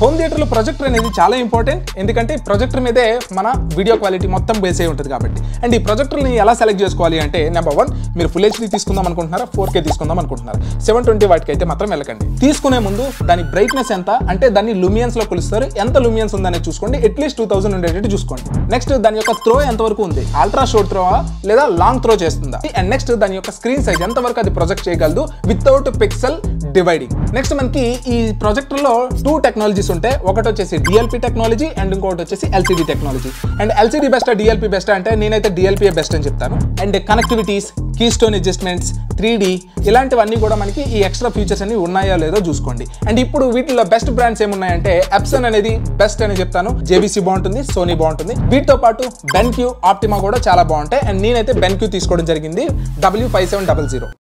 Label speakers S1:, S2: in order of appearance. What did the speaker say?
S1: home థియేటర్లో projector అనేది చాలా ఇంపార్టెంట్ ఎందుకంటే ప్రొజెక్టర్ మీదే మన వీడియో క్వాలిటీ మొత్తం బేస్ అయి ఉంటుంది కాబట్టి అండ్ ఈ ప్రొజెక్టర్ని ఎలా సెలెక్ట్ చేసుకోవాలి అంటే నెంబర్ వన్ మీరు ఫుల్ హెచ్డీ తీసుకుందాం అనుకుంటున్నారా ఫోర్ కే తీసుకుందాం అనుకుంటున్నారా సెవెన్ ట్వంటీ వాటికి అయితే మాత్రం వెళ్ళకండి తీసుకునే ముందు దాని బ్రైట్నెస్ ఎంత అంటే దాన్ని లూమియన్స్ లో కొలుస్తారు ఎంత లూమియన్స్ ఉందనేది చూసుకోండి అట్లీస్ట్ టూ థౌసండ్ ఉండేటట్టు చూసుకోండి నెక్స్ట్ దాని యొక్క త్రో ఎంత వరకు ఉంది అల్ట్రా షోర్ట్ త్రో లేదా లాంగ్ త్రో చేస్తుందా అండ్ నెక్స్ట్ దాని యొక్క స్క్రీన్ సైజ్ ఎంత వరకు అది ప్రొజెక్ట్ చేయగలదు వితౌట్ పిక్సెల్ డివైడింగ్ నెక్స్ట్ మనకి ఈ ప్రొజెక్టర్ లో టూ టెక్నాలజీస్ ఉంటాయి ఒకటి వచ్చేసి డిఎల్పి టెక్నాలజీ అండ్ ఇంకొకటి వచ్చేసి LCD technology and LCD best DLP best అంటే నేనైతే డిఎల్పి బెస్ట్ అని చెప్తాను and connectivities keystone adjustments three ఇలాంటివన్నీ కూడా మనకి ఈ ఎక్స్ట్రా ఫీచర్స్ అన్ని ఉన్నాయో లేదో చూసుకోండి అండ్ ఇప్పుడు వీటిలో బెస్ట్ బ్రాండ్స్ ఏమున్నాయంటే ఎప్సన్ అనేది బెస్ట్ అని చెప్తాను జేబీసీ బాగుంటుంది సోనీ బాగుంటుంది వీటితో పాటు బెన్క్యూ ఆప్టిమా కూడా చాలా బాగుంటాయి అండ్ నేనైతే బెన్క్యూ తీసుకోవడం జరిగింది W five seven double zero